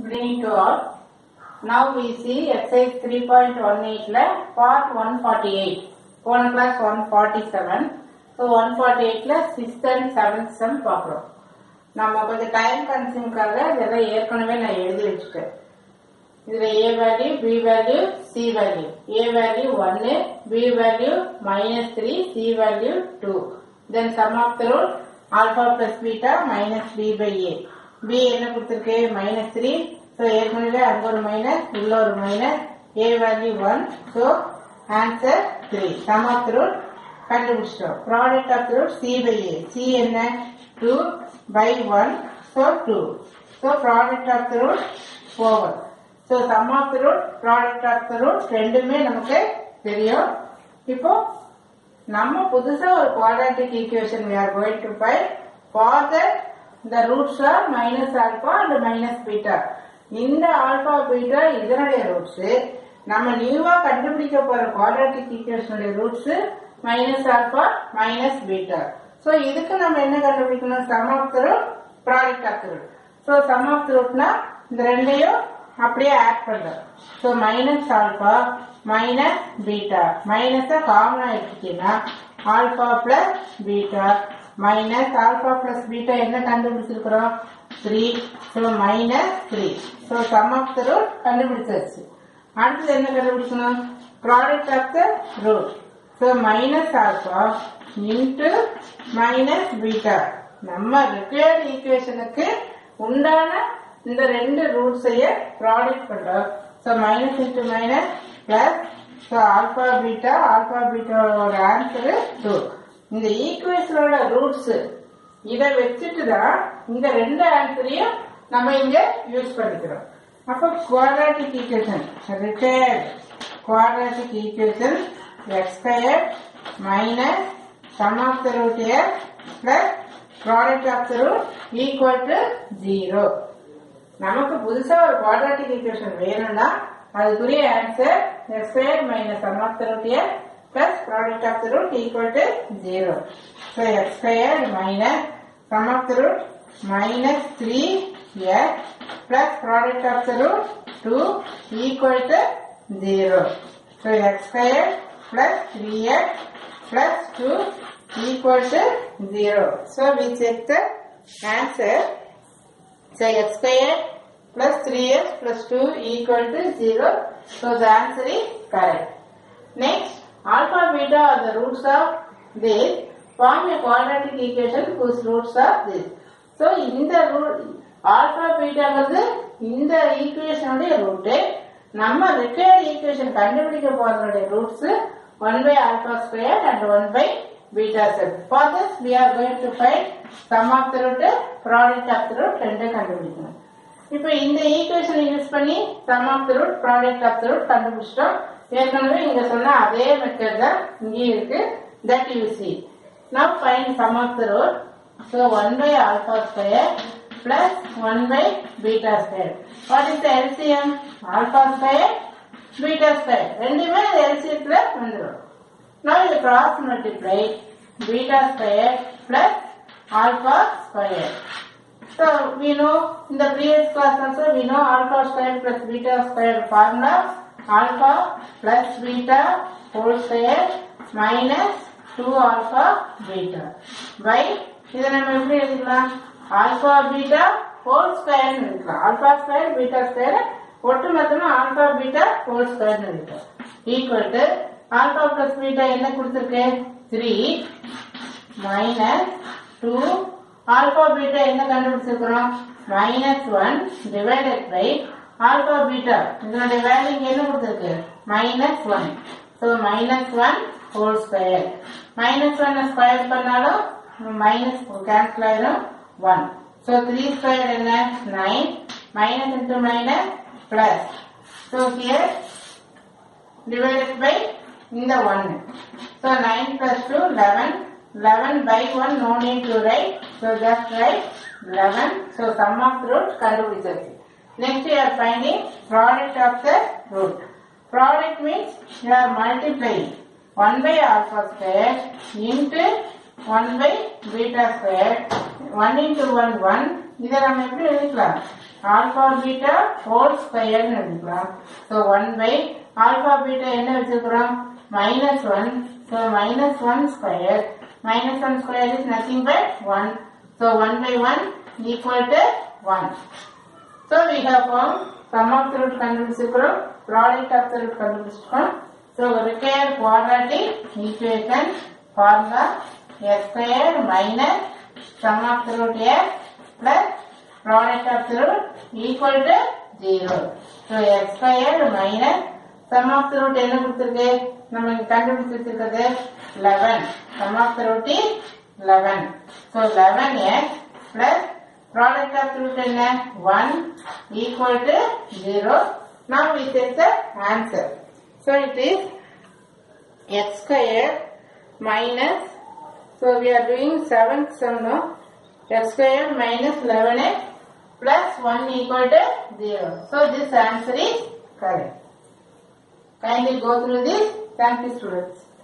evening to all. Now we see exercise 3.18 ல part 148. போன class 147. So 148 ல 6th and 7th sum பார்க்கிறோம். நம்ம கொஞ்சம் டைம் கன்சியூம்காக இதெல்லாம் ஏற்கனவே நான் எழுதி வச்சுட்டேன் இதுல A value B value C value A value ஒன்னு B value minus three C value two then sum of the root alpha plus beta minus B by A B என்ன கொடுத்துருக்கு மைனஸ் த்ரீ ஸோ ஏற்கனவே அங்க ஒரு minus உள்ள ஒரு minus A value one so answer three sum of the root கண்டுபிடிச்சிட்டோம் product of the root C by A C என்ன two by one so two so product of the root over so sum of the root product of the root ரெண்டுமே நமக்கு தெரியும் இப்போ நம்ம புதுசா ஒரு quadratic equation we are going to find for that the roots are minus alpha and minus beta இந்த alpha beta இதனுடைய roots நம்ம நியூவா கண்டுபிடிக்க போற குவாட்ராட்டிக் ஈக்குவேஷனுடைய roots minus alpha minus beta so இதுக்கு நம்ம என்ன கண்டுபிடிக்கணும் sum of the root product of the root so sum of the ரூட்னா இந்த ரெண்டையும் அப்படியே ஆட் பண்றோம் so minus alpha minus beta மைனஸை காமனா எடுத்துட்டீங்கன்னா alpha plus beta minus alpha plus beta என்ன கண்டுபிடிச்சிருக்கிறோம் three so minus three so sum of the root கண்டுபிடிச்சாச்சு அடுத்தது என்ன கண்டுபிடிக்கணும் product of the root so minus alpha into minus beta நம்ம ரிப்பேர்ட் ஈக்குவேஷனுக்கு உண்டான இந்த ரெண்டு ரூட்ஸைய ப்ராடக்ட் பண்றோம் so minus into minus plus so alpha beta alpha பீட்டாவோட ஆன்சரு டூ இந்த ஈக்குவேஷனோட ரூட்ஸ் இதை வச்சுட்டு தான் இந்த ரெண்டு ஆன்சரையும் நம்ம இங்க யூஸ் பண்ணிக்கிறோம் அப்போ quadratic equation required quadratic equation x square minus sum of the root x plus product of the root equal to zero நமக்கு புதுசா ஒரு குவாட்ராட்டிக் ஈக்குவேஷன் வேணும்னா அதுக்குரிய answer x square minus sum of the root x plus product of the root equal to zero so x square minus sum of the root minus three x plus product of the root two equal to zero so x square plus three x plus two equal to 0. So we check the answer. So x square plus 3x plus 2 equal to 0. So the answer is correct. Next, alpha beta are the roots of this. Form a quadratic equation whose roots are this. So இந்த root alpha beta வந்து இந்த ஈக்குவேஷனுடைய route நம்ம required equation கண்டுபிடிக்க போறதுடைய roots one by alpha square and one by beta set. For this, we are going to find sum of the root, product of the root ரெண்டே கண்டுபிடிக்கணும் இப்போ இந்த ஈக்குவேஷனை யூஸ் பண்ணி sum of the root product of the root கண்டுபிடிச்சிட்டோம் ஏற்கனவே இங்க சொன்ன அதே மெத்தட் தான் இங்கேயும் இருக்கு that you see now find sum of the root so one by alpha square plus one by beta square what is the LCM alpha square beta square ரெண்டுமே எல்சிஎத்துல வந்துடும் Now you cross multiply beta square plus alpha square. So we know in the previous class also we know alpha square plus beta square formula alpha plus beta whole square minus 2 alpha beta by இதை நம்ம எப்படி எழுதிக்கலாம் alpha beta whole square எழுதிக்கலாம் alpha square beta square ஒட்டு மொத்தமா alpha beta whole square எழுதிக்கலாம் equal to alpha plus beta என்ன கொடுத்துருக்கு three minus two alpha beta என்ன கண்டுபிடிச்சிருக்கிறோம் minus one divided by alpha beta இதனுடைய வேல்யூ இங்க என்ன கொடுத்துருக்கு minus one so minus one whole square minus one square பண்ணாலும் மைனஸ் கேன்சல் ஆயிரும் ஒன் ஸோ த்ரீ ஸ்கொயர் என்ன nine minus into minus plus so here divided by இந்த 1. So 9 plus 2, 11. 11 by 1, no need to write. So just write 11. So sum of the root கண்டுபிடிச்சாச்சு. Next you are finding product of the root. Product means you are multiplying 1 by alpha square into 1 by beta square. 1 into 1, 1. இதை நம்ம எப்படி எழுதிக்கலாம் alpha beta whole ஸ்கொயர்னு எடுத்துக்கலாம் so one by alpha beta என்ன வச்சிருக்கிறோம் minus one so minus one square minus one square is nothing but one so one by one equal to one So we have found sum of the root கண்டுபிடிச்சிருக்கிறோம் product of the root கண்டுபிடிச்சிருக்கோம் so required quadratic equation formula x squared minus sum of the root x plus product of the root equal to 0 so x squared minus sum of the root என்ன கொடுத்திருக்கு நம்ம இங்க கண்டுபிடிச்சு வச்சிருக்கிறது 11 sum of the root is 11 so 11x plus product of the root என்ன 1 equal to 0 now we take the answer so it is x square minus so we are doing 7th sum now x square minus 11x plus 1 equal to 0 so this answer is correct kindly go through this thank you students